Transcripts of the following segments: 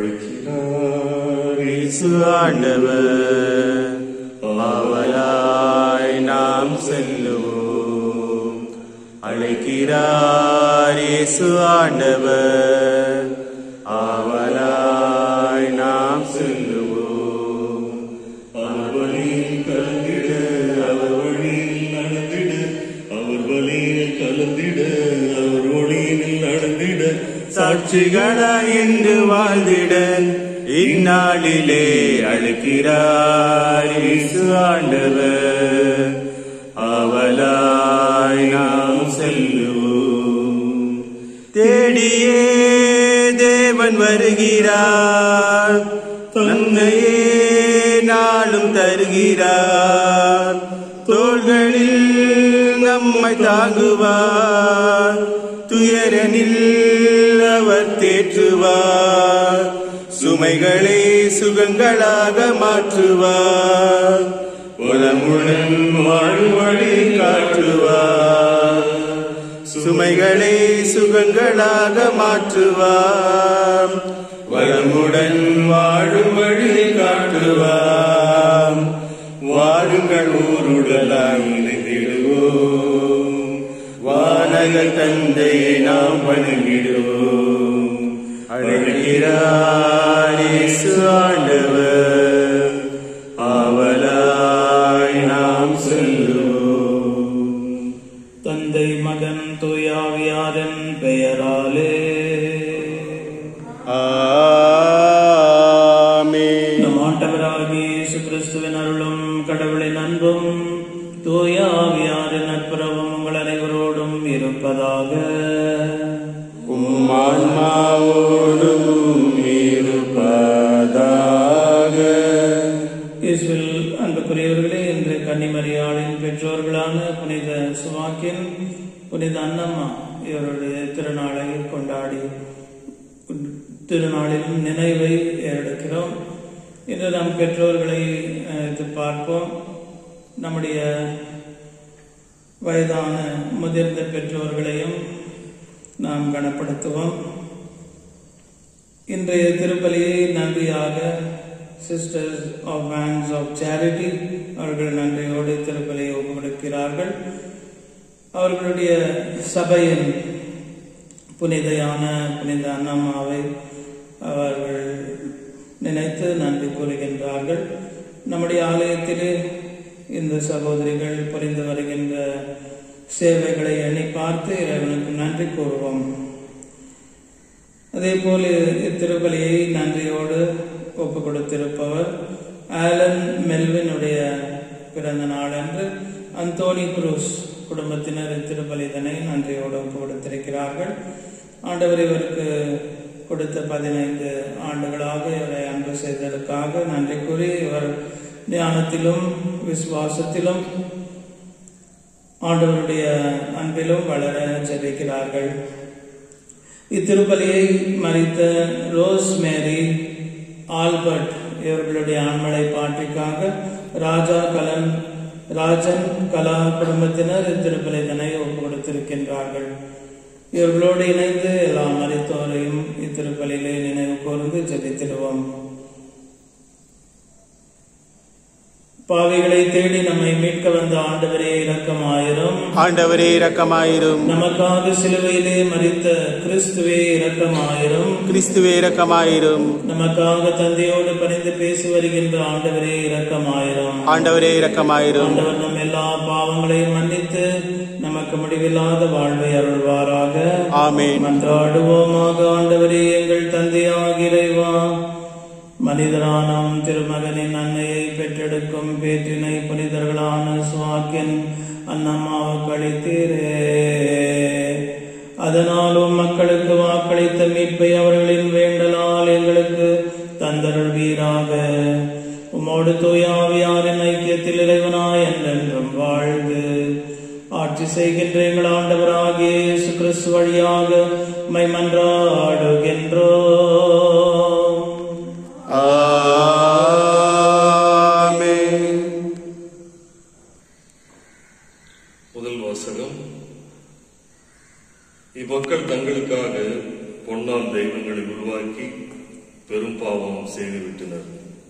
அழைக்கிறார் இயேசு ஆண்டவர் ஆவலாய் நாம் செல்லுவோம் அழைக்கிறார் இயேசு ஆண்டவர் ஆவலாய் நாம் செல்லுவோம் அவர் வழியில் கலந்திட அவர் வழியில் நடந்திட அவர் வழியில் கலந்திட அவர் ஒளியில் நடந்திட சாட்சிகளாய் என்று வாழ்ந்திட இந்நாளிலே அழைக்கிறார் இயேசு ஆண்டவர் ஆவலாய் நாம் செல்லுவோம் தேடியே தேவன் வருகிறார் தன்னையே நாளும் தருகிறார் தோள்களில் நம்மை தாங்குவார் துயரனில் அவர் தேற்றுவார் சுமைகளை சுகங்களாக மாற்றுவார் உலமுடன் வாழும் வழி காட்டுவார் சுமைகளை சுகங்களாக மாற்றுவார் வளமுடன் வாழும் வழி காட்டுவார் வாருங்கள் ஊருடலாம் இணைந்திடுவோம் வானக தந்தையை நாம் வணங்கிடுவோம் அழைக்கிறார் இயேசு ஆண்டவர் ஆவலாய் நாம் செல்லுவோம் தந்தை மகன் தூயாவியாரின் பெயராலே ஆமென். நம் ஆண்டவராகிய இயேசு கிறிஸ்துவின் அருளும் கடவுளின் அன்பும் தூயாவியாரின் நட்புறவும் உங்கள் அனைவரோடும் இருப்பதாக உம் ஆன்மாவோடும் இருப்பதாக இயேசுவில் அன்புக்குரியவர்களே இன்று கன்னிமரியாளின் பெற்றோர்களான புனித சுவாக்கின் புனித அன்னம்மா இவருடைய திருநாளை கொண்டாடி திருநாளில் நினைவை ஏறெடுக்கிறோம் இன்று நம் பெற்றோர்களை அழைத்து பார்ப்போம் நம்முடைய வயதான முதிர்ந்த பெற்றோர்களையும் நாம் கனப்படுத்துவோம் இன்றைய திருப்பலியை நன்றியாக சிஸ்டர்ஸ் ஆஃப் வேன்ஸ் ஆஃப் சேரிட்டி அவர்கள் நன்றியோடு திருப்பலியை ஒப்புக்கொடுக்கிறார்கள் அவர்களுடைய சபையின் புனிதையான புனித அன்னம்மாவை அவர்கள் நினைத்து நன்றி கூறுகின்றார்கள் நம்முடைய ஆலயத்திலே இந்த சகோதரிகள் புரிந்து வருகின்ற சேவைகளை எண்ணி பார்த்து இறைவனுக்கு நன்றி கூறுவோம் அதே போல இத்திருப்பலியை நன்றியோடு ஒப்பு கொடுத்திருப்பவர் ஆலன் மெல்வினுடைய பிறந்த நாளன்று அந்தோனி குரூஸ் குடும்பத்தினர் இத்திருப்பலிதனை நன்றியோடு ஒப்பு கொடுத்திருக்கிறார்கள் ஆண்டவர் இவருக்கு கொடுத்த பதினைந்து ஆண்டுகளாக இவரை அன்பு செய்ததற்காக நன்றி கூறி இவர் ஞானத்திலும் விசுவாசத்திலும் ஆண்டவருடைய அன்பிலும் வளர ஜெபிக்கிறார்கள் இத்திருப்பலியை மறித்த ரோஸ் மேரி ஆல்பர்ட் இவர்களுடைய ஆண்மலை பாட்டிற்காக ராஜா கலன் ராஜன் கலா குடும்பத்தினர் இத்திருப்பலிதனை ஒப்பு கொடுத்திருக்கின்றார்கள் இவர்களோடு இணைந்து எல்லா மறித்தோரையும் இத்திருப்பலிலே நினைவு கூர்ந்து ஜெபித்திடுவோம் பாவிகளை தேடி நம்மை மீட்க வந்த ஆண்டவரே இரக்கமாயிரும் ஆண்டவரே இரக்கமாயிரும் நமக்காக சிலுவையிலே மறித்த கிறிஸ்துவே இரக்கமாயிரும் கிறிஸ்துவே இரக்கமாயிரும் நமக்காக தந்தையோடு பணிந்து பேசி வருகின்ற ஆண்டவரே இரக்கமாயிரும் ஆண்டவரே இரக்கமாயிரும் ஆண்டவர் நம் எல்லா பாவங்களையும் மன்னித்து நமக்கு முடிவில்லாத வாழ்வை அருள்வாராக ஆமென் மன்றாடுவோமாக ஆண்டவரே எங்கள் தந்தையாக இறைவா மனிதரானாம் திருமகனின் அன்னையை பெற்றெடுக்கும் பேற்றினை புனிதர்களான சுவாக்கின் அன்னம்மாவுக்கு அளித்தீரே அதனாலும் மக்களுக்கு வாக்களித்த மீட்பை அவர்களின் வேண்டலால் எங்களுக்கு தந்தருள்வீராக உம்மோடு தூயாவியாரின் ஐக்கியத்தில் இறைவனாய் என்றென்றும் வாழ்ந்து ஆட்சி செய்கின்ற எங்கள் ஆண்டவராகிய இயேசு கிறிஸ்து வழியாக மை மன்றாடுகின்றோ ஆமென் முதல் வாசகம் இம்மக்கள் தங்களுக்காக பொன்னால் தெய்வங்களை உருவாக்கி பெரும் பாவம் செய்துவிட்டனர்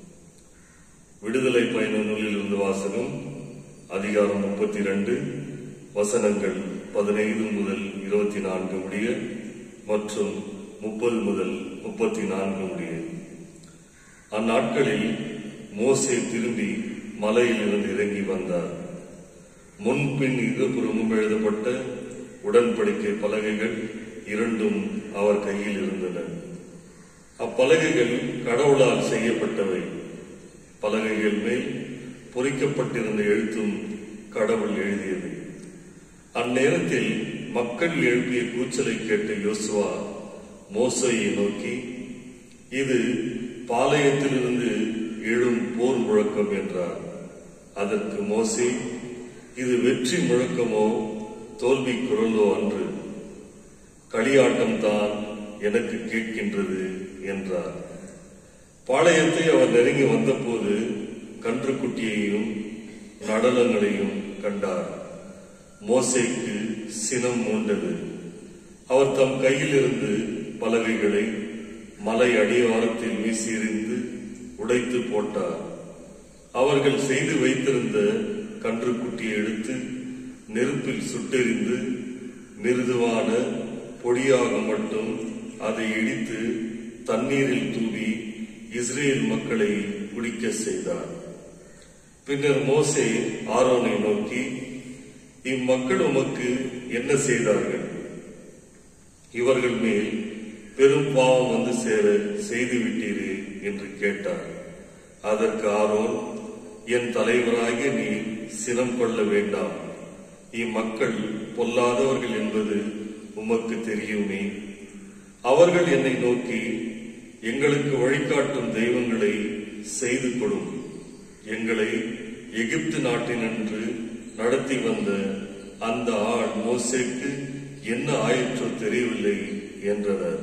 விடுதலை பயண நூலில் இருந்து வாசகம் அதிகாரம் முப்பத்தி ரெண்டு வசனங்கள் பதினைந்து முதல் இருபத்தி நான்கு முடிய மற்றும் முப்பது முதல் முப்பத்தி நான்கு முடிய அந்நாட்களில் மோசே திரும்பி மலையிலிருந்து இறங்கி வந்தார் முன்பின் இருபுறமும் எழுதப்பட்ட உடன்படிக்கை பலகைகள் இரண்டும் அவர் கையில் இருந்தன அப்பலகைகள் கடவுளால் செய்யப்பட்டவை பலகைகள் மேல் பொறிக்கப்பட்டிருந்த எழுத்தும் கடவுள் எழுதியது அந்நேரத்தில் மக்கள் எழுப்பிய கூச்சலை கேட்ட யோசுவா மோசையை நோக்கி இது பாளையத்திலிருந்து எழும் போர் முழக்கம் என்றார் அதற்கு மோசே இது வெற்றி முழக்கமோ தோல்வி குரலோ அன்று களியாட்டம் தான் எனக்கு கேட்கின்றது என்றார் பாளையத்தை அவர் நெருங்கி வந்தபோது கன்றுக்குட்டியையும் நடனங்களையும் கண்டார் மோசேக்கு சினம் மூண்டது அவர் தம் கையிலிருந்து பலகைகளை மலை அடிவாரத்தில் வீசியெறிந்து உடைத்து போட்டார் அவர்கள் செய்து வைத்திருந்த கன்றுக்குட்டியை எடுத்து நெருப்பில் சுட்டெறிந்து மிருதுவான பொடியாக மட்டும் அதை இடித்து தண்ணீரில் தூவி இஸ்ரேல் மக்களை குடிக்க செய்தார் பின்னர் மோசே ஆரோனை நோக்கி இம்மக்கள் உமக்கு என்ன செய்தார்கள் இவர்கள் மேல் பெரும் பாவம் வந்து சேர செய்து விட்டீரே என்று கேட்டார் அதற்கு ஆரோன் என் தலைவராகிய நீ சினம் கொள்ள வேண்டாம் இம்மக்கள் பொல்லாதவர்கள் என்பது உமக்கு தெரியுமே அவர்கள் என்னை நோக்கி எங்களுக்கு வழிகாட்டும் தெய்வங்களை செய்து கொடும் எங்களை எகிப்து நாட்டினின்று நடத்தி வந்த அந்த ஆள் மோசேக்கு என்ன ஆயிற்றோ தெரியவில்லை என்றனர்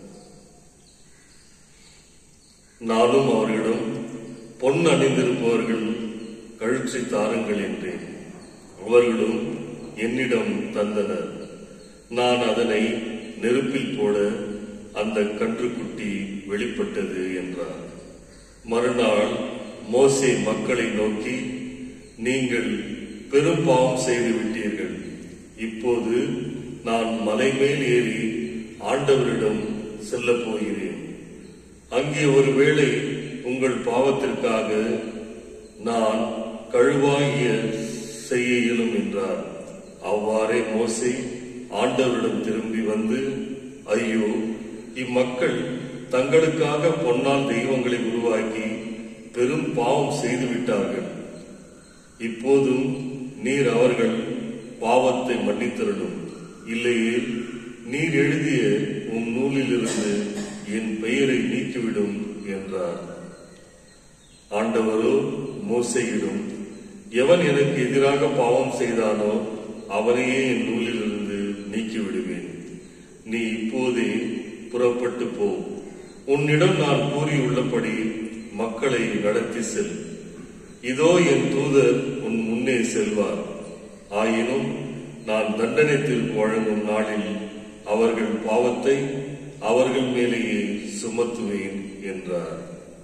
நானும் அவர்களிடம் பொன் அணிந்திருப்பவர்கள் கழுற்றி தாருங்கள் என்றேன் அவர்களும் என்னிடம் தந்தனர் நான் அதனை நெருப்பில் போட அந்த கன்றுக்குட்டி வெளிப்பட்டது என்றார் மறுநாள் மோசே மக்களை நோக்கி நீங்கள் பெரும் பாவம் செய்து விட்டீர்கள் இப்போது நான் மலை மேல் ஏறி ஆண்டவரிடம் செல்லப் போகிறேன் அங்கே ஒருவேளை உங்கள் பாவத்திற்காக நான் கழுவாகிய செய்ய இயலும் என்றார் அவ்வாறே மோசே ஆண்டவரிடம் திரும்பி வந்து ஐயோ இம்மக்கள் தங்களுக்காக பொன்னால் தெய்வங்களை உருவாக்கி பெரும் பாவம் செய்து விட்டார்கள் இப்போதும் நீர் அவர்கள் பாவத்தை மன்னித்தருளும் இல்லையே நீர் எழுதிய உன் நூலிலிருந்து என் பெயரை நீக்கிவிடும் என்றார் ஆண்டவரோ மோசையிடும் எவன் எனக்கு எதிராக பாவம் செய்தானோ அவனையே என் நூலிலிருந்து நீக்கிவிடுவேன் நீ இப்போதே புறப்பட்டு போ உன்னிடம் நான் கூறியுள்ளபடி மக்களை நடத்தி செல் இதோ என் தூதர் உன் முன்னே செல்வார் ஆயினும் நான் தண்டனை தீர்ப்பு வழங்கும் நாளில் அவர்கள் பாவத்தை அவர்கள் மேலேயே சுமத்துவேன் என்றார்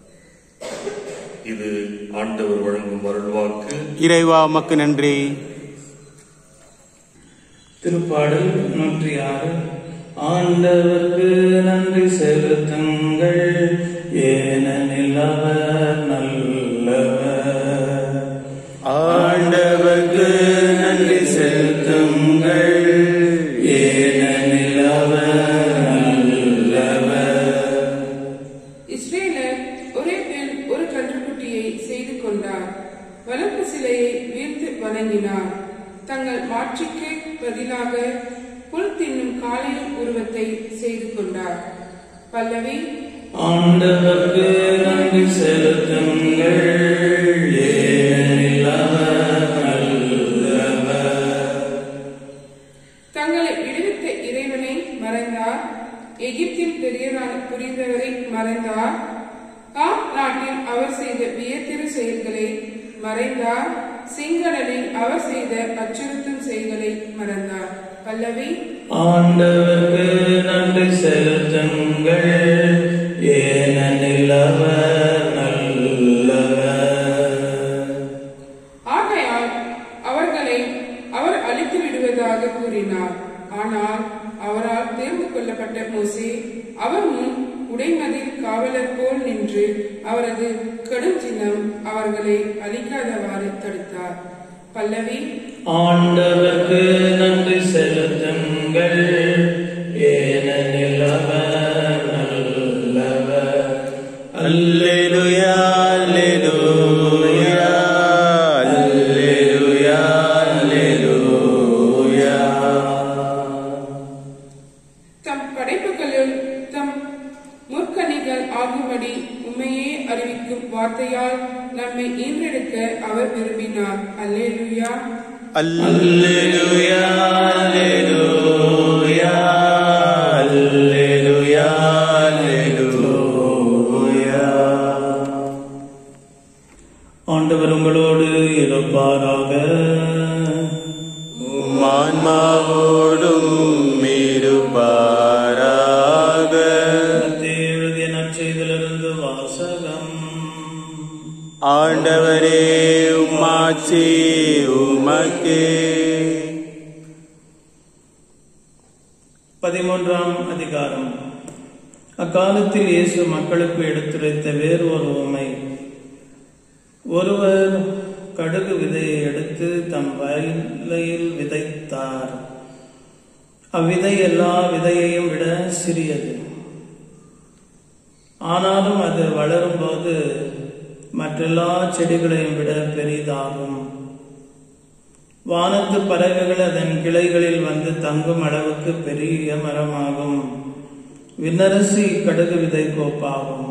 இது ஆண்டவர் வழங்கும் அருள்வாக்கு இறைவா உமக்கு நன்றி திருப்பாடல் நூற்றி ஆறு ஆண்டவர்க்கு நன்றி செலுத்துங்கள் ஏனெனில் அவர் நல்லவர் ஆண்டவர்க்கு நன்றி செலுத்துங்கள் ஏனெனில் அவர் நல்லவர் இஸ்ரேலர் ஒரே பெண் ஒரு கன்றுக்குட்டியை செய்து கொண்டார் வளர்ப்பு சிலையை வீழ்த்து வணங்கினார் தங்கள் மாட்சிக்கு பதிலாக புல் தின்னும் காளையின் உருவத்தை செய்து கொண்டார் பல்லவி ஆண்டவர்க்கு நன்றி செலுத்துங்கள் ஏனெனில் அவர் நல்லவர் தங்களை விடுவித்த இறைவனை மறைந்தார் எகிப்தில் பெரியவரான புரிந்தவரை மறைந்தார் காப் நாட்டில் அவர் செய்த வியத்திரு செயல்களை மறைந்தார் சிங்களனில் அவர் செய்த அச்சுறுத்தும் செயல்களை மறந்தார் பல்லவி ஆண்டவர்க்கு நன்றி செலுத்துங்கள் ஏன ஏனெனில் அவர் நல்லவர் ஆகையால் அவர்களை அவர் அழித்து விடுவதாக கூறினார் ஆனால் அவரால் தேர்ந்து கொள்ளப்பட்ட மோசே அவர் முன் உடைமதில் காவலர் போல் நின்று அவரது கடும் சின்னம் அவர்களை அழிக்காதவாறு தடுத்தார் பல்லவி ஆண்டவருக்கு நன்றி செலுத்துங்கள் ஏனெனில் அவர் நல்லவர் அல்லேலூயா அல்லேலூயா அல்லேலூயா அல்லேலூயா தம் படைப்புகளில் தம் முற்கணிகள் ஆகும்படி உண்மையே அறிவிக்கும் வார்த்தையால் நம்மை ஈன்றெடுக்க அவர் விரும்பினார் அல்லேலூயா அல்லேலூயா அல்லேலூயா அல்லேலூயா அல்லேலூயா ஆண்டவர் உங்களோடு இருப்பாராக மான்மாவோடும் இருப்பாராக மத்தேயு எழுதிய நற்செய்தியிலிருந்து வாசகம் ஆண்டவரே உமாச்சி உமக்கே பதிமூன்றாம் அதிகாரம் அக்காலத்தில் இயேசு மக்களுக்கு எடுத்துரைத்த வேறு ஒரு உமை ஒருவர் கடுகு விதையை எடுத்து தம் வயலையில் விதைத்தார் அவ்விதை எல்லா விதையையும் விட சிறியது ஆனாலும் அது வளரும்போது மற்றெல்லா செடிகளையும் விட பெரிதாகும் வானத்து பறவைகள் அதன் கிளைகளில் வந்து தங்கும் அளவுக்கு பெரிய மரமாகும் விண்ணரசி கடுகு விதை கோப்பாகும்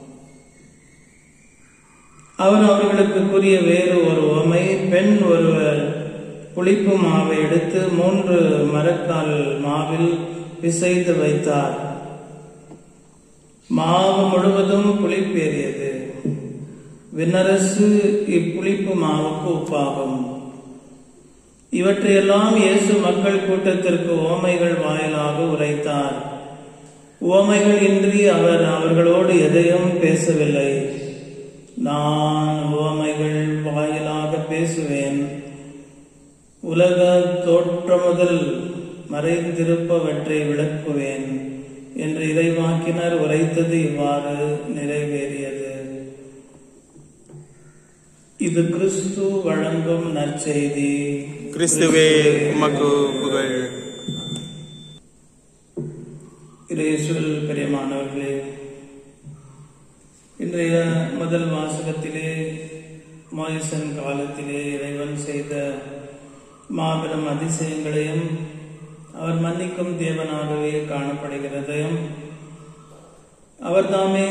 அவர் அவர்களுக்கு கூறிய வேறு ஒரு உவமை பெண் ஒருவர் புளிப்பு மாவை எடுத்து மூன்று மரக்கால் மாவில் பிசைந்து வைத்தார் மாவு முழுவதும் புளிப்பேறியது விண்ணரசு இப்புளிப்பு மாவுக்கு உப்பாகும் இவற்றையெல்லாம் இயேசு மக்கள் கூட்டத்திற்கு ஓமைகள் வாயிலாக உரைத்தார் ஓமைகள் இன்றி அவர் அவர்களோடு எதையும் பேசவில்லை நான் ஓமைகள் வாயிலாக பேசுவேன் உலக தோற்றமுதல் மறைந்திருப்பவற்றை விளக்குவேன் என்று இறைவாக்கினர் உரைத்தது இவ்வாறு நிறைவேறியது இது கிறிஸ்து வழங்கும் நற்செய்தி கிறிஸ்துவே உமக்கு புகழ் இயேசுவில் பிரியமானவர்களே இன்றைய முதல் வாசகத்திலே மோயசன் காலத்திலே இறைவன் செய்த மாபெரும் அதிசயங்களையும் அவர் மன்னிக்கும் தேவனாகவே காணப்படுகிறதையும் அவர் தாமே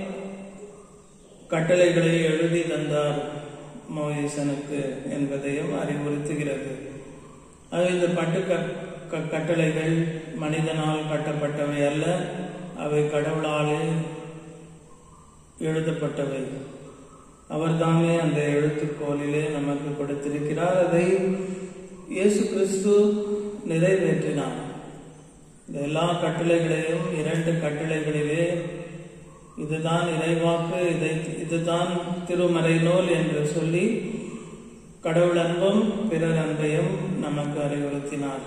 கட்டளைகளை எழுதி தந்தார் மோயசனுக்கு என்பதையும் அறிவுறுத்துகிறது அது இந்த பட்டு க- க- கட்டளைகள் மனிதனால் கட்டப்பட்டவை அல்ல அவை கடவுளாலே எழுதப்பட்டவை அவர் தாமே அந்த எழுத்துக்கோலிலே நமக்கு கொடுத்திருக்கிறார் அதை இயேசு கிறிஸ்து நிறைவேற்றினார் இந்த எல்லா கட்டளைகளையும் இரண்டு கட்டளைகளிலே இதுதான் இறைவாக்கு இதை இதுதான் திருமறை நூல் என்று சொல்லி கடவுள் அன்பும் பிறர் அன்பையும் நமக்கு அறிவுறுத்தினார்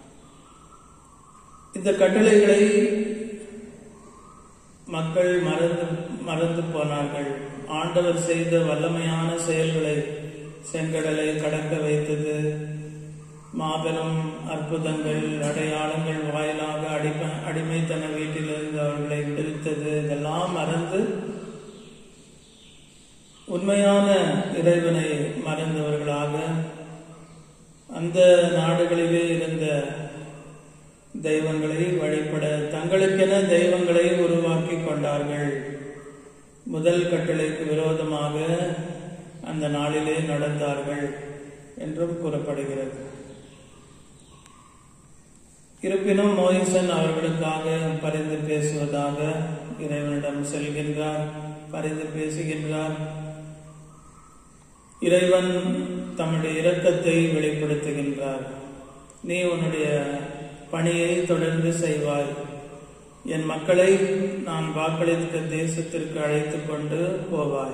இந்த கட்டளைகளை மக்கள் மறந்து மறந்து போனார்கள் ஆண்டவர் செய்த வல்லமையான செயல்களை செங்கடலை கடக்க வைத்தது மாபெரும் அற்புதங்கள் அடையாளங்கள் வாயிலாக அடிமை அடிமைத்தன வீட்டிலிருந்து அவர்களை விடுவித்தது இதெல்லாம் மறந்து உண்மையான இறைவனை மறந்தவர்களாக அந்த நாடுகளிலே இருந்த தெய்வங்களை வழிபட தங்களுக்கென தெய்வங்களை உருவாக்கி கொண்டார்கள் முதல் கட்டளைக்கு விரோதமாக அந்த நாளிலே நடந்தார்கள் என்றும் கூறப்படுகிறது இருப்பினும் மோயிசன் அவர்களுக்காக பரிந்து பேசுவதாக இறைவனிடம் செல்கின்றார் பரிந்து பேசுகின்றார் இறைவன் தம்முடைய இரக்கத்தை வெளிப்படுத்துகின்றார் நீ உன்னுடைய பணியை தொடர்ந்து செய்வாய் என் மக்களை நான் வாக்களித்த தேசத்திற்கு அழைத்து கொண்டு போவாய்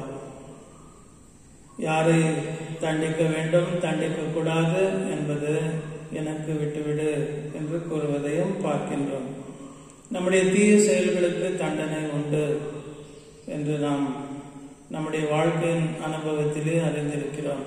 யாரை தண்டிக்க வேண்டும் தண்டிக்க கூடாது என்பது எனக்கு விட்டுவிடு என்று கூறுவதையும் பார்க்கின்றோம் நம்முடைய தீய செயல்களுக்கு தண்டனை உண்டு என்று நாம் நம்முடைய வாழ்க்கையின் அனுபவத்திலே அறிந்திருக்கிறோம்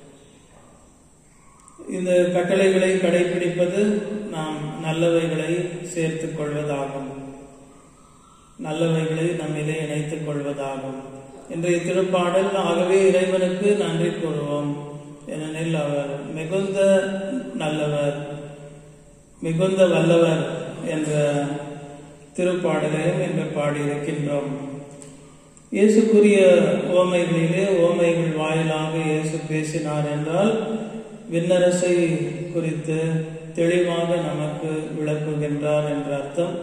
இந்த கட்டளைகளை கடைபிடிப்பது நாம் நல்லவைகளை சேர்த்துக் கொள்வதாகும் நல்லவைகளை நம்மிலே இணைத்துக் கொள்வதாகும் இன்றைய திருப்பாடல் ஆகவே இறைவனுக்கு நன்றி கூறுவோம் ஏனெனில் அவர் மிகுந்த நல்லவர் மிகுந்த வல்லவர் என்ற திருப்பாடலையும் இன்று பாடியிருக்கின்றோம் இயேசுக்குரிய ஓமைகளிலே ஓமைகள் வாயிலாக இயேசு பேசினார் என்றால் விண்ணரசை குறித்து தெளிவாக நமக்கு விளக்குகின்றார் என்ற அர்த்தம்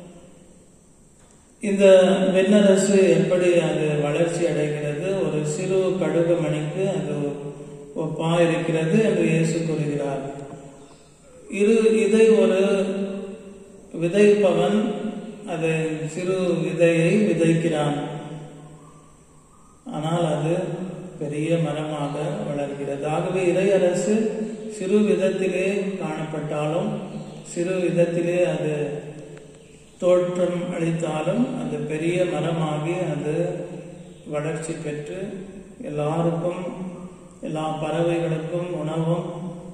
இந்த வெண்ணரசு எப்படி அது வளர்ச்சி அடைகிறது ஒரு சிறு கடுகு மணிக்கு அது ஒப்பா இருக்கிறது என்று இயேசு கூறுகிறார் இரு இதை ஒரு விதைப்பவன் அதை சிறு விதையை விதைக்கிறான் ஆனால் அது பெரிய மரமாக வளர்கிறது ஆகவே இறையரசு சிறு விதத்திலே காணப்பட்டாலும் சிறு விதத்திலே அது தோற்றம் அளித்தாலும் அது பெரிய மரமாகி அது வளர்ச்சி பெற்று எல்லாருக்கும் எல்லா பறவைகளுக்கும் உணவும்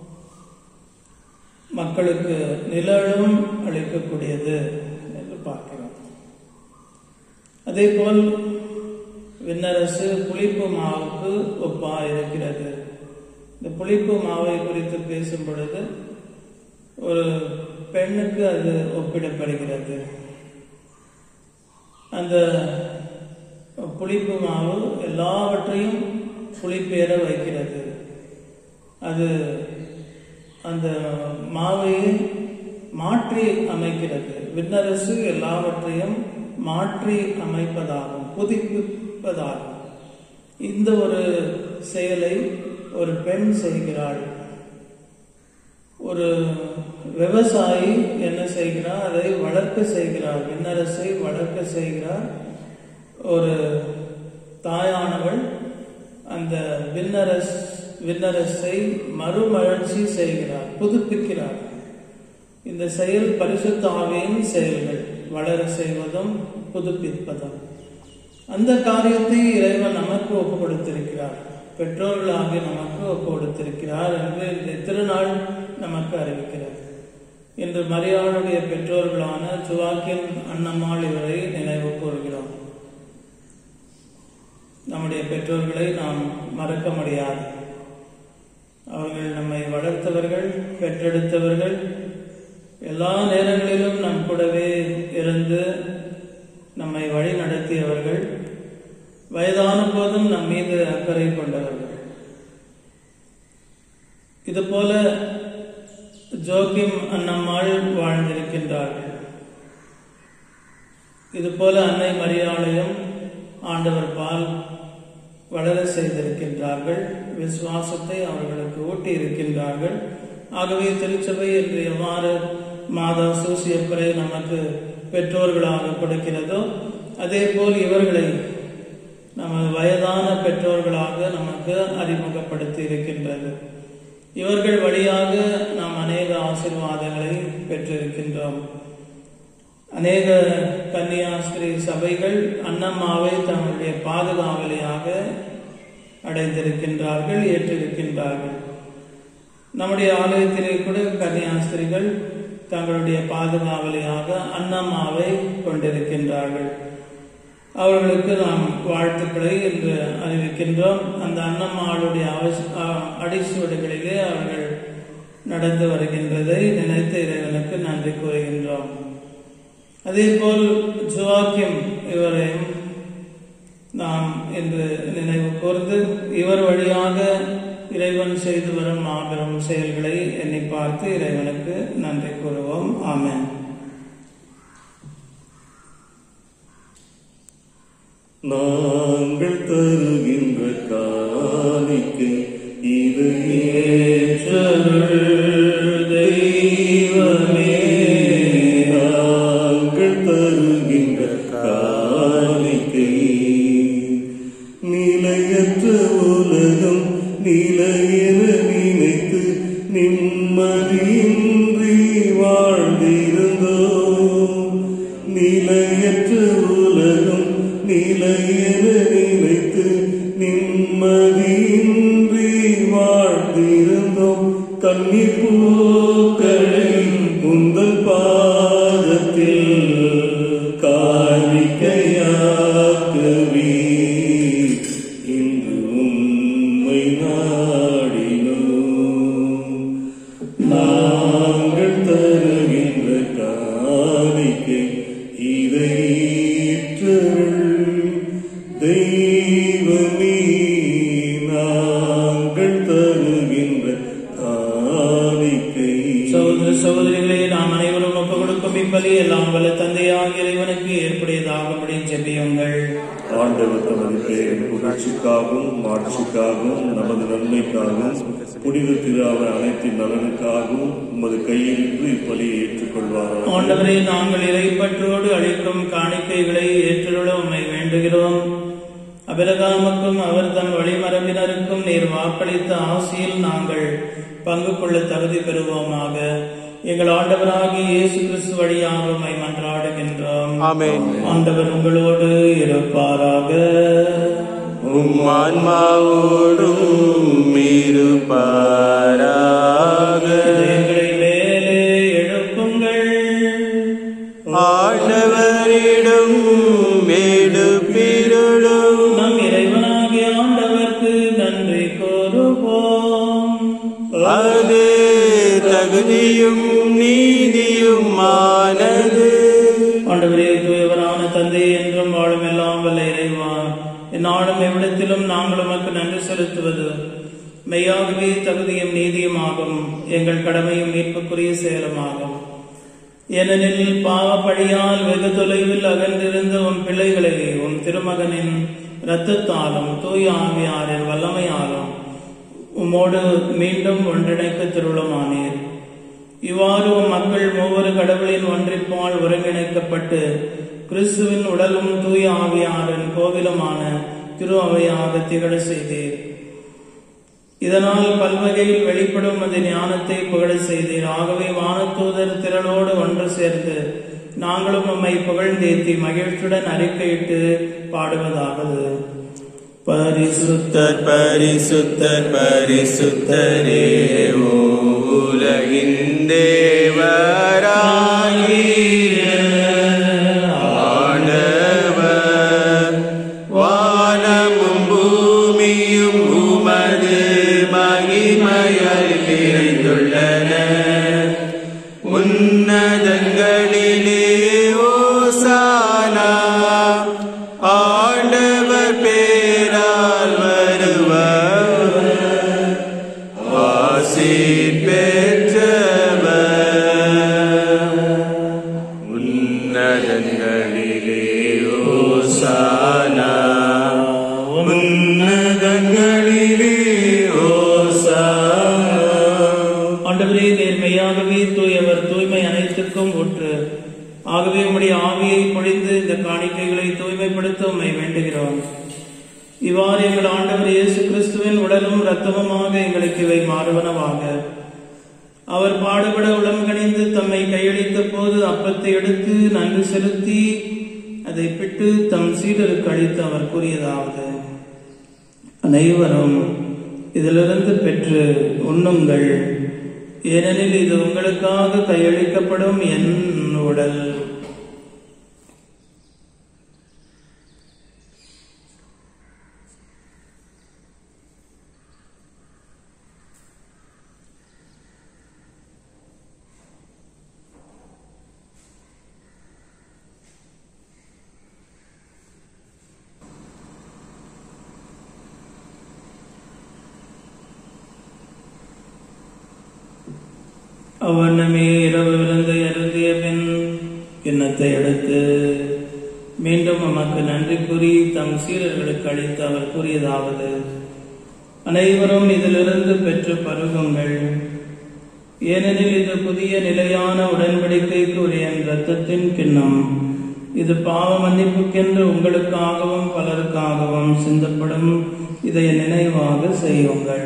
மக்களுக்கு நிழலும் அளிக்கக்கூடியது என்று பார்க்கிறோம் அதே போல் விண்ணரசு புளிப்பு மாவுக்கு ஒப்பா இருக்கிறது இந்த புளிப்பு மாவை குறித்து பேசும் பொழுது ஒரு பெண்ணுக்கு அது ஒப்பிடப்படுகிறது அந்த புளிப்பு மாவு எல்லாவற்றையும் புளிப்பேற வைக்கிறது அது அந்த மாவை மாற்றி அமைக்கிறது விண்ணரசு எல்லாவற்றையும் மாற்றி அமைப்பதாகும் புதுப்பிப்பதாகும் இந்த ஒரு செயலை ஒரு பெண் செய்கிறாள் ஒரு விவசாயி என்ன செய்கிறார் அதை வளர்க்க செய்கிறார் விண்ணரசை வளர்க்க செய்கிறார் ஒரு தாயானவள் அந்த விண்ணரஸ் விண்ணரசை மறுமலர்ச்சி செய்கிறார் புதுப்பிக்கிறார் இந்த செயல் பரிசுத்த ஆவியின் செயல்கள் வளர செய்வதும் புதுப்பிப்பதும் அந்த காரியத்தை இறைவன் நமக்கு ஒப்பு கொடுத்திருக்கிறார் பெற்றோர்களாக நமக்கு ஒப்பு கொடுத்திருக்கிறார் என்று இந்த திருநாள் நமக்கு அறிவிக்கிறது இன்று மரியாளுடைய பெற்றோர்களான சுவாக்கின் அன்னம்மாள் இவரை நினைவு கூறுகிறோம் நம்முடைய பெற்றோர்களை நாம் மறக்க முடியாது அவர்கள் நம்மை வளர்த்தவர்கள் பெற்றெடுத்தவர்கள் எல்லா நேரங்களிலும் நம் கூடவே இருந்து நம்மை வழி நடத்தியவர்கள் வயதான போதும் நம் மீது அக்கறை கொண்டவர்கள் இது போல ஜோகிம் அன்னம்மாள் வாழ்ந்திருக்கின்றார்கள் இது போல அன்னை மரியாளையும் ஆண்டவர் பால் வளர செய்திருக்கின்றார்கள் விசுவாசத்தை அவர்களுக்கு ஊட்டி இருக்கின்றார்கள் ஆகவே திருச்சபை என்று எவ்வாறு மாதா சூசியப்பரை நமக்கு பெற்றோர்களாக கொடுக்கிறதோ அதே போல் இவர்களை நமது வயதான பெற்றோர்களாக நமக்கு அறிமுகப்படுத்தி இருக்கின்றது இவர்கள் வழியாக நாம் அநேக ஆசீர்வாதங்களை பெற்றிருக்கின்றோம் அநேக கன்னியாஸ்திரி சபைகள் அன்னம்மாவை தங்களுடைய பாதுகாவலியாக அடைந்திருக்கின்றார்கள் ஏற்றிருக்கின்றார்கள் நம்முடைய ஆலயத்திலே கூட கன்னியாஸ்திரிகள் தங்களுடைய பாதுகாவலியாக அன்னம்மாவை கொண்டிருக்கின்றார்கள் அவர்களுக்கு நாம் வாழ்த்துக்களை என்று அறிவிக்கின்றோம் அந்த அன்னம்மாளுடைய அவச- அ- அடிச்சுவடுகளிலே அவர்கள் நடந்து வருகின்றதை நினைத்த இறைவனுக்கு நன்றி கூறுகின்றோம் அதே போல் ஜுவாக்கியம் இவரையும் நாம் இன்று நினைவு கூர்ந்து இவர் வழியாக இறைவன் செய்து வரும் மாபெரும் செயல்களை எண்ணி பார்த்து இறைவனுக்கு நன்றி கூறுவோம் ஆமென் நாங்கள் தருகின்ற காணிக்கை இது ஏற்றருள் தெய்வமே நாங்கள் தருகின்ற இல்லை என நினைத்து நிம்மதியின்றி வாழ்ந்திருந்தோம் கண்ணீர் பூக்களை உந்தன் பாதத்தில் காணிக்கையாக்கவே இன்று உம்மை நாடினோம் நாங்கள் தருகின்ற காணிக்கை இதை ஏற்றருள். தெய்வமே நாங்கள் தருகின்ற காணிக்கை சகோதர சகோதரிகளே நாம் அனைவரும் ஒப்பு கொடுக்கும் இப்பலி எல்லாம் வல்ல தந்தையாகிய இறைவனுக்கு ஏற்புடையதாகும்படி ஜெபியுங்கள் ஆண்டவர் தமது பெயரின் புகழ்ச்சிக்காகவும் மாட்சிக்காகவும் நமது நன்மைக்காகவும் புனித திருவாவை அனைத்தின் நலனுக்காகவும் உமது கையில் இப்பலியை ஏற்றுக்கொள்வாராக ஆண்டவரே நாங்கள் இறைப்பற்றோடு அளிக்கும் காணிக்கைகளை ஏற்றுள்ள உம்மை வேண்டுகிறோம் அபிரகாமுக்கும் அவர் தம் வழிமரபினருக்கும் நீர் வாக்களித்த ஆசியில் நாங்கள் பங்கு கொள்ள தகுதி பெறுவோமாக எங்கள் ஆண்டவராகிய இயேசு கிறிஸ்து வழியாக உம்மை மன்றாடுகின்றோம் ஆமென். ஆண்டவர் உங்களோடு இருப்பாராக உம் ஆன்மாவோடும் இருப்பாராக இதயங்களை மேலே எழுப்புங்கள் ஆண்டவரிடம் எடுப்பிருளும் நம் இறைவனாகிய ஆண்டவர்க்கு நன்றி கூறுவோம் அது தகுதியும் நீதியுமானது ஆண்டவரே தூயவரான தந்தை என்றும் வாழும் எல்லாம் வல்ல இறைவா எந்நாளும் எவ்விடத்திலும் நாங்கள் உமக்கு நன்றி செலுத்துவது மெய்யாகவே தகுதியும் நீதியுமாகும் எங்கள் கடமையும் மீட்புக்குரிய செயலுமாகும் ஏனெனில் பாவ பழியால் வெகு தொலைவில் அகன்றிருந்த உன் பிள்ளைகளை உன் திருமகனின் இரத்தத்தாலும் தூய ஆவியாரின் வல்லமையாலும் உம்மோடு மீண்டும் ஒன்றிணைக்க திருளமானீர் இவ்வாறு உம் மக்கள் ஒவ்வொரு கடவுளின் ஒன்றிப்பால் ஒருங்கிணைக்கப்பட்டு கிறிஸ்துவின் உடலும் தூய ஆவியாரின் கோவிலுமான திரு அவையாக திகழ செய்தீர் இதனால் பல்வகையில் வெளிப்படும் அது ஞானத்தை புகழ செய்தீர் ஆகவே வானத்தூதர் திரளோடு ஒன்று சேர்ந்து நாங்களும் உம்மை புகழ்ந்தேத்தி மகிழ்ச்சியுடன் அறிக்கையிட்டு பாடுவதாவது பரிசுத்த பரிசுத்தர் பரிசுத்தரே ஓ உலகின் தேவராகிய ஆண்டவர் வானமும் பூமியும் உமது மகிமையால் நிறைந்துள்ளன உன்னதங்களிலே ஓசானா ஆண்டவர் பேரால் வருவர் ஆசி பெற்றவர் உன்னதங்களிலே ஓசானா உன்னதங்களிலே ஓசானா ஆண்டவரே நேர்மையாகவே தூயவர் தூய்மை அனைத்துக்கும் ஒன்று ஆகவே உம்முடைய ஆவியை பொழிந்து இந்த காணிக்கைகளை தூய்மைப்படுத்த உம்மை வேண்டுகிறோம் இவ்வாறு எங்கள் ஆண்டவர் இயேசு கிறிஸ்துவின் உடலும் இரத்தமுமாக எங்களுக்கு இவை மாறுவனவாக அவர் பாடுபட உளம் கணிந்து தம்மை கையளித்த போது அப்பத்தை எடுத்து நன்றி செலுத்தி அதை பிட்டு தம் சீடருக்கு அளித்து அவர் கூறியதாவது அனைவரும் இதிலிருந்து பெற்று உண்ணுங்கள் ஏனெனில் இது உங்களுக்காக கையளிக்கப்படும் என் உடல் அவ்வண்ணமே இரவு விருந்தை அருந்திய பின் கிண்ணத்தை எடுத்து மீண்டும் உமக்கு நன்றி கூறி தம் சீரர்களுக்கு அளித்து அவர் கூறியதாவது அனைவரும் இதிலிருந்து பெற்று பருகுங்கள் ஏனெனில் இது புதிய நிலையான உடன்படிக்கைக்கு உரிய என் இரத்தத்தின் கிண்ணம் இது பாவ மன்னிப்புக்கென்று உங்களுக்காகவும் பலருக்காகவும் சிந்தப்படும் இதை நினைவாக செய்யுங்கள்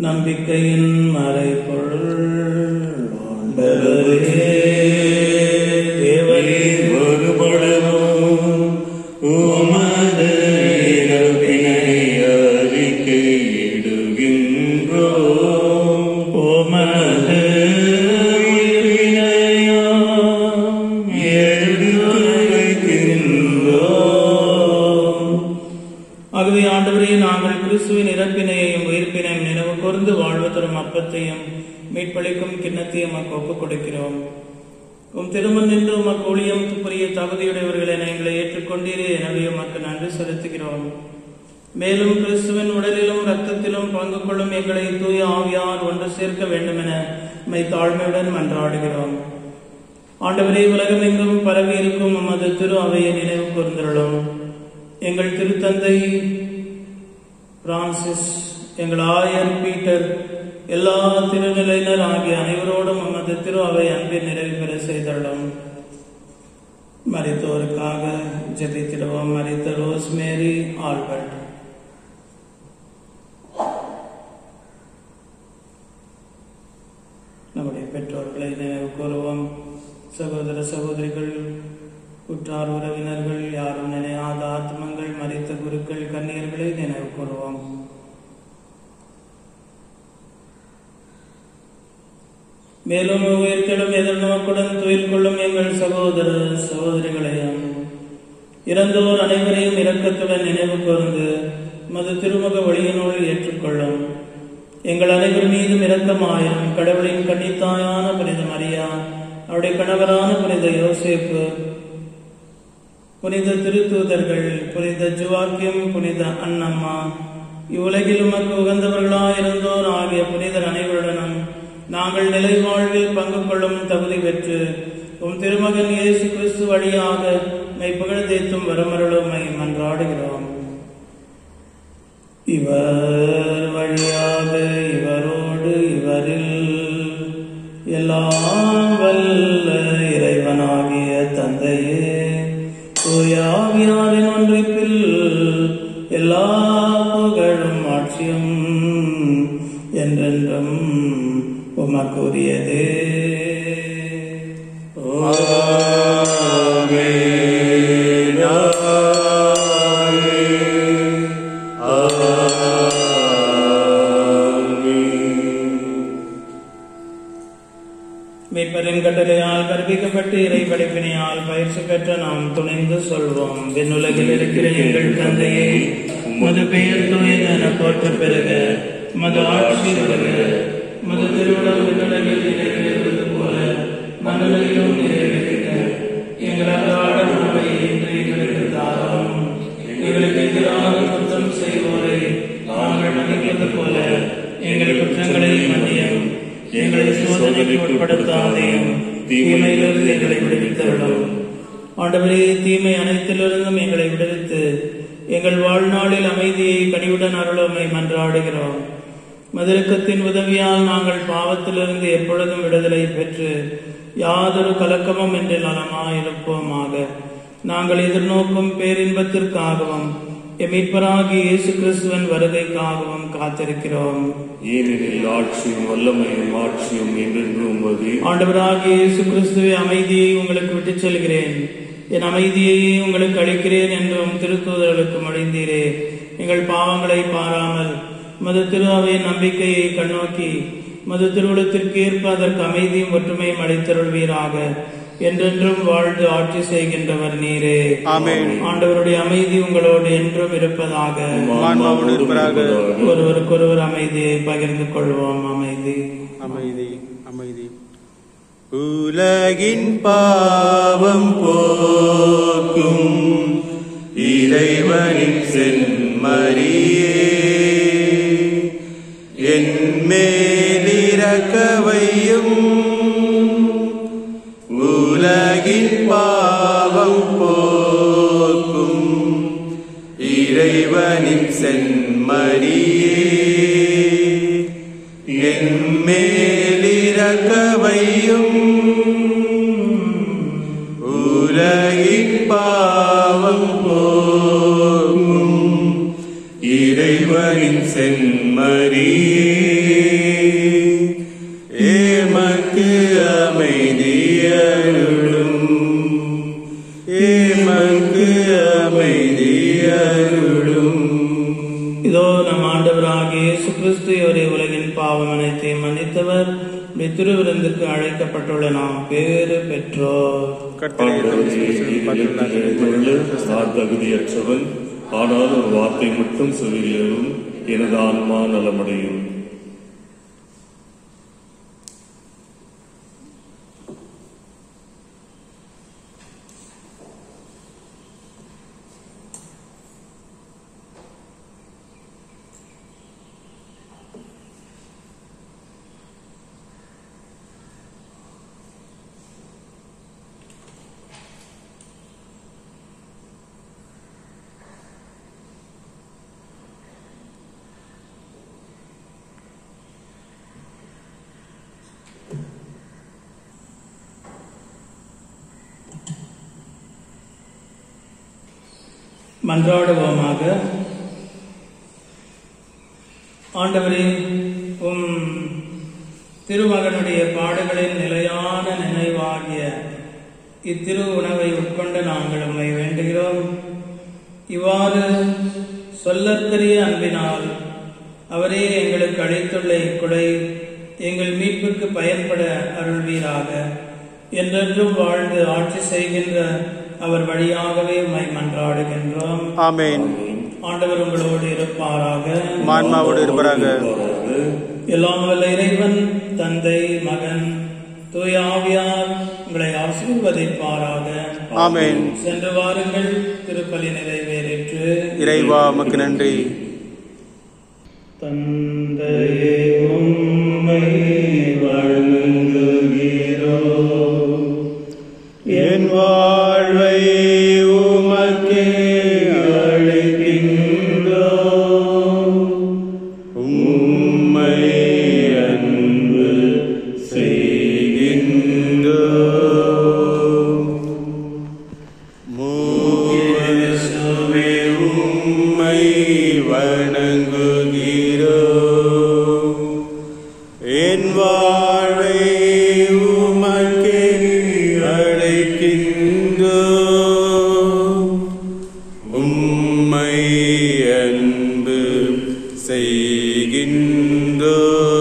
நம்பிக்கையின் மறைபொருள் ஆண்டவரே தேவரே ஒருபொழுதும் உமது இறப்பினை அறிக்கையிடுகின்றோம். உமது உயிர்ப்பினையாம் எடுத்துரைக்கின்றோம். ஆகவே ஆண்டவரே நாங்கள் கிறிஸ்துவின் இறப்பினையையும் உயிர்ப்பினையும் நினைவு கூர்ந்து வாழ்வு தரும் அப்பத்தையும் மீட்பளிக்கும் கிண்ணத்தையும் உமக்கு ஒப்புக் கொடுக்கிறோம் உம் திருமண் நின்று உமக்கு ஊழியம் புரிய தகுதியுடையவர்கள் என எங்களை ஏற்றுக்கொண்டீரே எனவே உமக்கு நன்றி செலுத்துகிறோம் மேலும் கிறிஸ்துவின் உடலிலும் இரத்தத்திலும் பங்கு கொள்ளும் எங்களை தூய ஆவியார் ஒன்று சேர்க்க வேண்டும் என மை தாழ்மையுடன் மன்றாடுகிறோம் ஆண்டவரே உலகம் எங்கும் பரவி இருக்கும் உமது திரு அவையை நினைவு கூர்ந்திருளும் எங்கள் திருத்தந்தை பிரான்சிஸ் எங்கள் ஆயர் பீட்டர் எல்லா திருநிலையினர் ஆகிய அனைவரோடும் உமது திரு அவை அன்பின் நிறைவு பெற செய்தள்ளும் மரித்தோருக்காக ஜெபித்திடுவோம் மரித்த ரோஸ்மேரி ஆல்பர்ட் நம்முடைய பெற்றோர்களை நினைவு கூறுவோம் சகோதர சகோதரிகள் உற்றார் உறவினர்கள் யாரும் நினையாத ஆத்மங்கள் மறித்த குருக்கள் கண்ணீர்களை நினைவு கூறுவோம் மேலும் உயிர்த்தெழும் எதிர்நோக்குடன் துயில் கொள்ளும் எங்கள் சகோதர சகோதரிகளையும் இறந்தோர் அனைவரையும் இரக்கத்துடன் நினைவு கூர்ந்து மது திருமுக வழியினுள் ஏற்றுக்கொள்ளும் எங்கள் அனைவர் மீதும் இரக்கமாயிரும் கடவுளின் கன்னித்தாயான புனித மரியா அவருடைய கணவரான புனித யோசேப்பு புனித திருத்தூதர்கள் புனித ஜுவாக்கியம் புனித அன்னம்மா இவ்வுலகில் உமக்கு உகந்தவர்களாயிருந்தோர் ஆகிய புனிதர் அனைவருடனும் நாங்கள் நிலை வாழ்வில் பங்கு கொள்ளும் தகுதி பெற்று உம் திருமகன் இயேசு கிறிஸ்து வழியாக மை புகழ்ந்தேத்தும் வரமருளுமை மன்றாடுகிறோம் இவர் வழியாக இவரோடு இவரில் எல்லாம் வல்ல இறைவனாகிய தந்தையே தூயாவியாரின் ஒன்றிப்பில் எல்லா புகழும் ஆட்சியும் என்றென்றும் உமக்குரியதே ஆமென். ஆமென். ஆமென். மீட்பரின் கட்டளையால் கற்பிக்கப்பட்டு இறை படிப்பினையால் பயிற்சி பெற்ற நாம் துணிந்து சொல்வோம் விண்ணுலகில் இருக்கிற எங்கள் தந்தையே உமது பெயர் தூயது என போற்ற பெறுக மது ஆட்சி வருக மது திருவிழம் விண்ணுலகில் நிறைவேறுவது போல மண்ணுலகிலும் நிறைவேறுக எங்கள் அன்றாட உணவை இன்று எங்களுக்கு தாரும் எங்களுக்கு எதிராக குற்றம் செய்வோரை நாங்கள் மன்னிப்பது போல எங்கள் குற்றங்களை மன்னியும் எங்களை சோதனைக்கு உட்படுத்தாதையும் தீமையிலிருந்து எங்களை விடுவித்தருளும் ஆண்டவரே தீமை அனைத்திலிருந்தும் எங்களை விடுவித்து எங்கள் வாழ்நாளில் அமைதியை கனிவுடன் அருளுமை மன்றாடுகிறோம் மதிரக்கத்தின் உதவியால் நாங்கள் பாவத்திலிருந்து எப்பொழுதும் விடுதலை பெற்று யாதொரு கலக்கமும் என்று நலமாயிருப்போமாக நாங்கள் எதிர்நோக்கும் பேரின்பத்திற்காகவும் எமீட்பராகி இயேசு கிறிஸ்துவன் வருகைக்காகவும் காத்திருக்கிறோம் ஏனெனில் ஆட்சியும் வல்லமையும் ஆட்சியும் என்றென்றும் உமது ஆண்டவராகிய இயேசு கிறிஸ்துவை அமைதியை உங்களுக்கு விட்டுச் செல்கிறேன் என் அமைதியையே உங்களுக்கு அளிக்கிறேன் என்றும் திருத்தூதர்களுக்கு மொழிந்தீரே எங்கள் பாவங்களை பாராமல் மது திரு அவையின் நம்பிக்கையை கண்ணோக்கி மது திருவுளத்திற்கு ஏற்ப அதற்கு அமைதியும் ஒற்றுமையும் அளித்தருள்வீராக என்றென்றும் வாழ்ந்து ஆட்சி செய்கின்றவர் நீரே ஆமென். ஆண்டவருடைய அமைதி உங்களோடு என்றும் இருப்பதாக ஆன்மாவோடு இருப்பதாக ஒருவருக்கொருவர் அமைதியை பகிர்ந்து கொள்வோம் அமைதி அமைதி அமைதி உலகின் பாவம் போக்கும் இறைவனின் செம்மறியே என் மேலிரக்க வையும் உலகின் பாவம் போக்கும் இறைவனின் செம்மறியே என் மேலிரக்க வையும் உலகின் பாவம் போக்கும் இறைவனின் செம்மறியே இதோ நம் ஆண்டவராகிய இயேசு கிறிஸ்து இவரே உலகின் பாவம் அனைத்தையும் மன்னித்தவர் இப்படி திருவிருந்துக்கு அழைக்கப்பட்டுள்ள நாம் பேறு பெற்றோர் கர்த்தரே ஆண்டவரே, பகிர்ந்தார் இறைவனுள்ள நான் தகுதியற்றவன் ஆனால் ஒரு வார்த்தை மட்டும் சொல்லியலும் எனது ஆன்மா நலமடையும் மன்றாடுவோமாக ஆண்டவரே உம் திருமகனுடைய பாடுகளின் நிலையான நினைவாகிய இத்திரு உணவை உட்கொண்ட நாங்கள் உம்மை வேண்டுகிறோம் இவ்வாறு சொல்லற்கரிய அன்பினால் அவரே எங்களுக்கு அளித்துள்ள இக்குடை எங்கள் மீட்புக்கு பயன்பட அருள்வீராக என்றென்றும் வாழ்ந்து ஆட்சி செய்கின்ற அவர் வழியாகவே உம்மை மன்றாடுகின்றோம் ஆமென் ஆண்டவர் உங்களோடு இருப்பாராக மான்மாவோடு இருப்பராக எல்லாம் வல்ல இறைவன் தந்தை மகன் தூய ஆவியார் உங்களை ஆசீர்வதிப்பாராக ஆமென் சென்று வாருங்கள் திருப்பலி நிறைவேறிற்று இறைவா உமக்கு நன்றி தந்தையே உம்மை வணங்குகிறோ என் வாழ்வை உமக்கே அழைக்கின்றோ உம்மை அன்பு செய்கின்றோ மூயேசுவே உம்மை வணங்குகிறோ என் வாழ்வை உமக்கே அழைக்கின்றோ உம்மை அன்பு செய்கின்றோ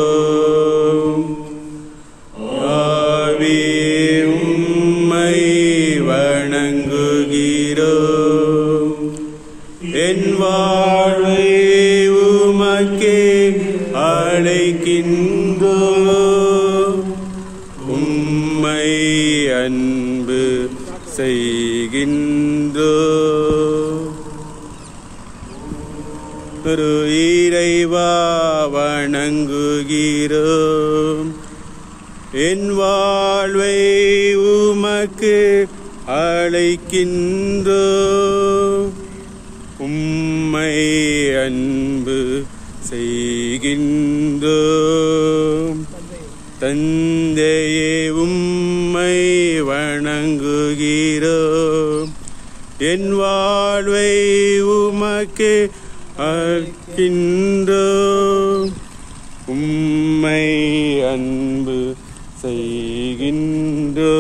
ஆவி உம்மை வணங்குகிறோ என் வாழ்வை உமக்கே அழைக்கின்றோ உம்மை அன்பு செய்கின்றோ ஒரு இறைவா வணங்குகிறோம் என் வாழ்வை உமக்கு அழைக்கின்றோ உம்மை அன்பு செய்கின்றோ தந்தையே உம்மை வணங்குகிறோம் என் வாழ்வை உமக்கு அழைக்கின்றோ உம்மை அன்பு செய்கின்றோ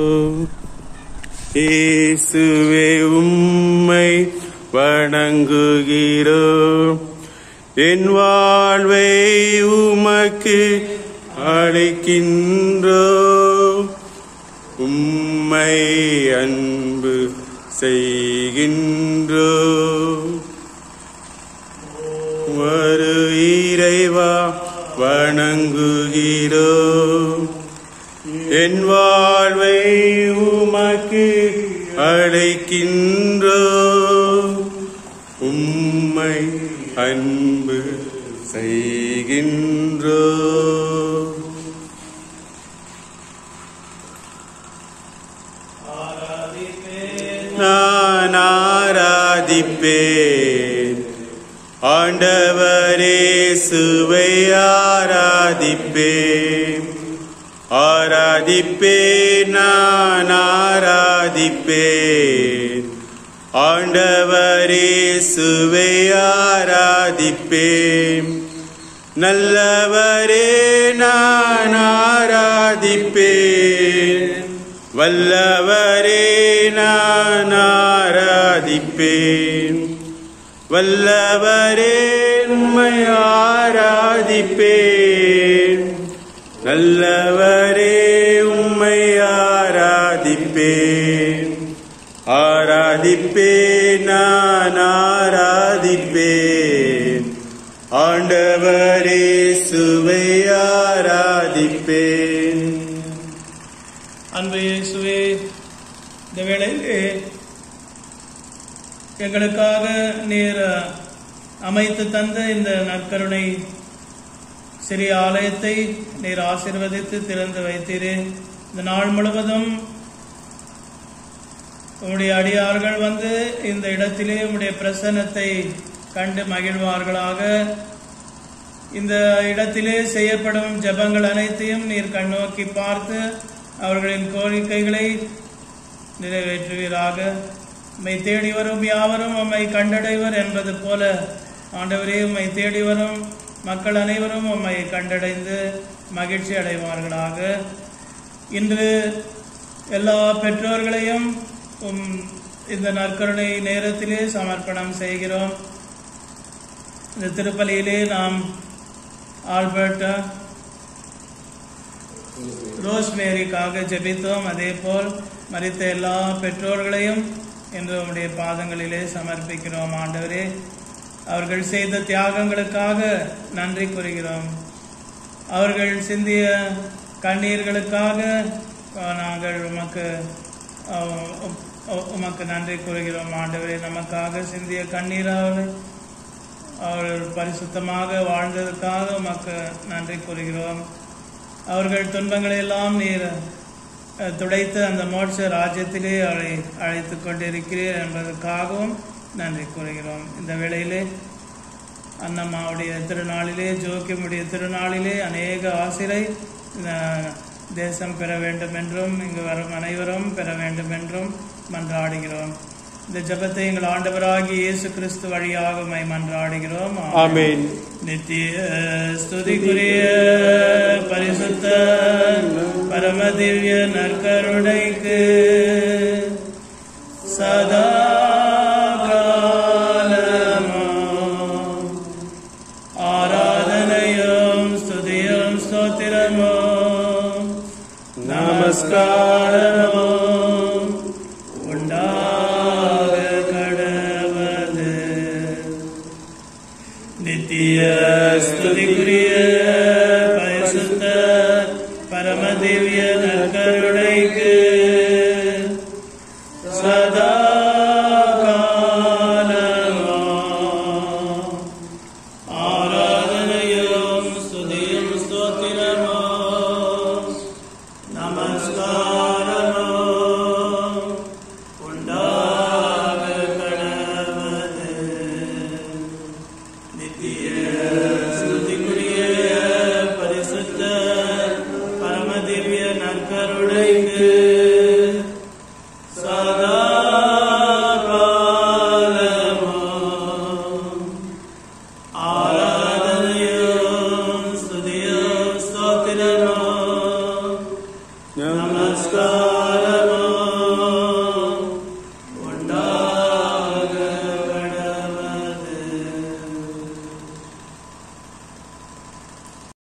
இயேசுவே உம்மை வணங்குகிறோம் என் வாழ்வை உமக்கு அழைக்கின்றோ உம்மை அன்பு செய்கின்றோ ஒரு இறைவா வணங்குகிறோம் என் வாழ்வை உமக்கு அழைக்கின்றோ உம்மை அன்பு செய்கின்றோ நான் ஆராதிப்பேன் ஆண்டவரே சுவை ஆராதிப்பேன் ஆராதிப்பேன் நான் ஆராதிப்பேன் ஆண்டவரே சுவை ஆராதிப்பேன் நல்லவரே நான் ஆராதிப்பேன் வல்லவரே நான் ஆராதிப்பேன் வல்லவரே உம்மை ஆராதிப்பேன் நல்லவரே உம்மை ஆராதிப்பேன் ஆராதிப்பேன் நான் ஆராதிப்பேன் ஆண்டவரே சுவை ஆராதிப்பேன் அன்பு இயேசுவே இந்த வேளையிலே எங்களுக்காக நீர் அமைத்து தந்த இந்த நற்கருணை சிறிய ஆலயத்தை நீர் ஆசீர்வதித்து திறந்து வைத்தீரே இந்த நாள் முழுவதும் உம்முடைய அடியார்கள் வந்து இந்த இடத்திலே உம்முடைய பிரசன்னத்தை கண்டு மகிழ்வார்களாக இந்த இடத்திலே செய்யப்படும் ஜெபங்கள் அனைத்தையும் நீர் கண்ணோக்கி பார்த்து அவர்களின் கோரிக்கைகளை நிறைவேற்றுவீராக உம்மை தேடி வரும் யாவரும் உம்மை கண்டடைவர் என்பது போல ஆண்டவரே உம்மை தேடி வரும் மக்கள் அனைவரும் உம்மை கண்டடைந்து மகிழ்ச்சி அடைவார்களாக இன்று எல்லா பெற்றோர்களையும் உம் இந்த நற்கருணை நேரத்திலே சமர்ப்பணம் செய்கிறோம் இந்த திருப்பலியிலே நாம் ஆல்பர்ட்டா ரோஸ்மேரிக்காக ஜெபித்தோம் அதே போல் மறித்த எல்லா பெற்றோர்களையும் இன்று உம்முடைய பாதங்களிலே சமர்ப்பிக்கிறோம் ஆண்டவரே அவர்கள் செய்த தியாகங்களுக்காக நன்றி கூறுகிறோம் அவர்கள் சிந்திய கண்ணீர்களுக்காக அஹ், நாங்கள் உமக்கு அஹ், உம், உம், உமக்கு நன்றி கூறுகிறோம் ஆண்டவரே நமக்காக சிந்திய கண்ணீராக அவர்கள் பரிசுத்தமாக வாழ்ந்ததற்காக உமக்கு நன்றி கூறுகிறோம் அவர்கள் துன்பங்களை எல்லாம் நீர் அஹ், துடைத்து அந்த மோட்ச ராஜ்யத்திலே அவளை அழைத்து கொண்டிருக்கிறீர் என்பதற்காகவும் நன்றி கூறுகிறோம் இந்த வேளையிலே அன்னம்மாவுடைய திருநாளிலே ஜோக்கியமுடைய திருநாளிலே அநேக ஆசிரை அஹ், தேசம் பெற வேண்டும் என்றும் இங்கு வரும் அனைவரும் பெற வேண்டும் என்றும் மன்றாடுகிறோம் இந்த ஜெபத்தை எங்கள் ஆண்டவராகிய இயேசு கிறிஸ்து வழியாக உம்மை மன்றாடுகிறோம் ஆமென். நித்திய ஸ்துதிக்குரிய பரிசுத்த பரமதிவ்ய நற்கருணைக்கு சதா காலமும் ஆராதனையும் ஸ்துதியும் ஸ்தோத்திரமும் நமஸ்காரமும் உண்டாக கடவது நித்திய ஸ்துதிக்குரிய பரிசுத்த பரமதிவ்ய நற்கருணைக்கு சதா காலமும் ஆராதனையும் ஸ்துதியும் ஸ்தோத்திரமும் நமஸ்காரமும் உண்டாக கடவது நித்திய ஸ்துதிக்குரிய பரிசுத்த பரமதிவ்ய நற்கருணைக்கு சதா காலமும் ஆரா